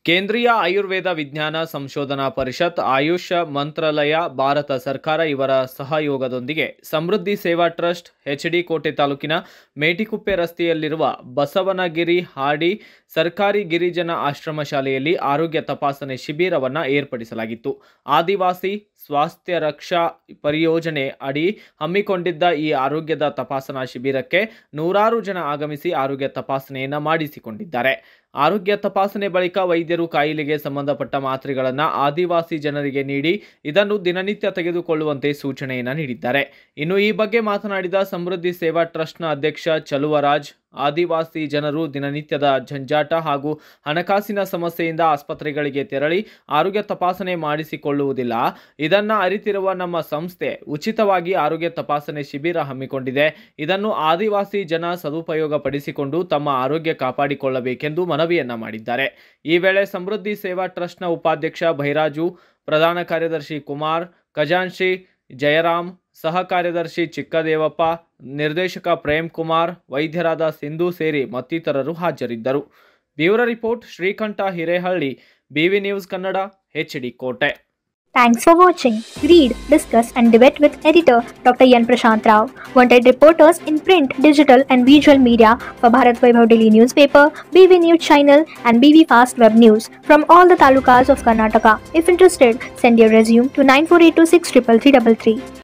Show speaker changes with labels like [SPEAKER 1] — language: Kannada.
[SPEAKER 1] ಕೇಂದ್ರೀಯ ಆಯುರ್ವೇದ ವಿಜ್ಞಾನ ಸಂಶೋಧನಾ ಪರಿಷತ್ ಆಯುಷ್ ಮಂತ್ರಾಲಯ ಭಾರತ ಸರ್ಕಾರ ಇವರ ಸಹಯೋಗದೊಂದಿಗೆ ಸಮೃದ್ಧಿ ಸೇವಾ ಟ್ರಸ್ಟ್ ಎಚ್ಡಿ ಕೋಟೆ ತಾಲೂಕಿನ ಮೇಟಿಕುಪ್ಪೆ ರಸ್ತೆಯಲ್ಲಿರುವ ಬಸವನಗಿರಿ ಹಾಡಿ ಸರ್ಕಾರಿ ಗಿರಿಜನ ಆಶ್ರಮ ಶಾಲೆಯಲ್ಲಿ ಆರೋಗ್ಯ ತಪಾಸಣೆ ಶಿಬಿರವನ್ನು ಏರ್ಪಡಿಸಲಾಗಿತ್ತು ಆದಿವಾಸಿ ಸ್ವಾಸ್ಥ್ಯ ರಕ್ಷಾ ಪರಿಯೋಜನೆ ಅಡಿ ಹಮ್ಮಿಕೊಂಡಿದ್ದ ಈ ಆರೋಗ್ಯದ ತಪಾಸಣಾ ಶಿಬಿರಕ್ಕೆ ನೂರಾರು ಜನ ಆಗಮಿಸಿ ಆರೋಗ್ಯ ತಪಾಸಣೆಯನ್ನು ಮಾಡಿಸಿಕೊಂಡಿದ್ದಾರೆ ಆರೋಗ್ಯ ತಪಾಸಣೆ ಬಳಿಕ ವೈದ್ಯರು ಕಾಯಿಲೆಗೆ ಸಂಬಂಧಪಟ್ಟ ಮಾತ್ರೆಗಳನ್ನು ಆದಿವಾಸಿ ಜನರಿಗೆ ನೀಡಿ ಇದನ್ನು ದಿನನಿತ್ಯ ತೆಗೆದುಕೊಳ್ಳುವಂತೆ ಸೂಚನೆಯನ್ನು ನೀಡಿದ್ದಾರೆ ಇನ್ನು ಈ ಬಗ್ಗೆ ಮಾತನಾಡಿದ ಸಮೃದ್ಧಿ ಸೇವಾ ಟ್ರಸ್ಟ್ನ ಅಧ್ಯಕ್ಷ ಚಲುವರಾಜ್ ಆದಿವಾಸಿ ಜನರು ದಿನನಿತ್ಯದ ಜಂಜಾಟ ಹಾಗೂ ಹಣಕಾಸಿನ ಸಮಸ್ಯೆಯಿಂದ ಆಸ್ಪತ್ರೆಗಳಿಗೆ ತೆರಳಿ ಆರೋಗ್ಯ ತಪಾಸಣೆ ಮಾಡಿಸಿಕೊಳ್ಳುವುದಿಲ್ಲ ಇದನ್ನ ಅರಿತಿರುವ ನಮ್ಮ ಸಂಸ್ಥೆ ಉಚಿತವಾಗಿ ಆರೋಗ್ಯ ತಪಾಸಣೆ ಶಿಬಿರ ಹಮ್ಮಿಕೊಂಡಿದೆ ಇದನ್ನು ಆದಿವಾಸಿ ಜನ ಸದುಪಯೋಗ ಪಡಿಸಿಕೊಂಡು ತಮ್ಮ ಆರೋಗ್ಯ ಕಾಪಾಡಿಕೊಳ್ಳಬೇಕೆಂದು ಮನವಿಯನ್ನ ಮಾಡಿದ್ದಾರೆ ಈ ವೇಳೆ ಸಮೃದ್ಧಿ ಸೇವಾ ಟ್ರಸ್ಟ್ನ ಉಪಾಧ್ಯಕ್ಷ ಭೈರಾಜು ಪ್ರಧಾನ ಕಾರ್ಯದರ್ಶಿ ಕುಮಾರ್ ಖಜಾನ್ಶಿ ಜಯರಾಮ್ ಸಹ ಕಾರ್ಯದರ್ಶಿ ಚಿಕ್ಕದೇವಪ್ಪ ನಿರ್ದೇಶಕ ಪ್ರೇಮ್ ಕುಮಾರ್ ವೈದ್ಯರಾದ ಸಿಂಧು ಸೇರಿ ಮತ್ತಿತರರು ಹಾಜರಿದ್ದರು bureau report Srikantha Hirehalli BV news Kannada H D Kote
[SPEAKER 2] Thanks for watching. Read, discuss, and debate with editor Dr. Yan Prashant Rao. Wanted reporters in print, digital, and visual media for Bharat Vaibhav Daily Newspaper, BV News Channel, and BV Fast Web News from all the talukas of Karnataka. If interested, send your resume to 9482633333.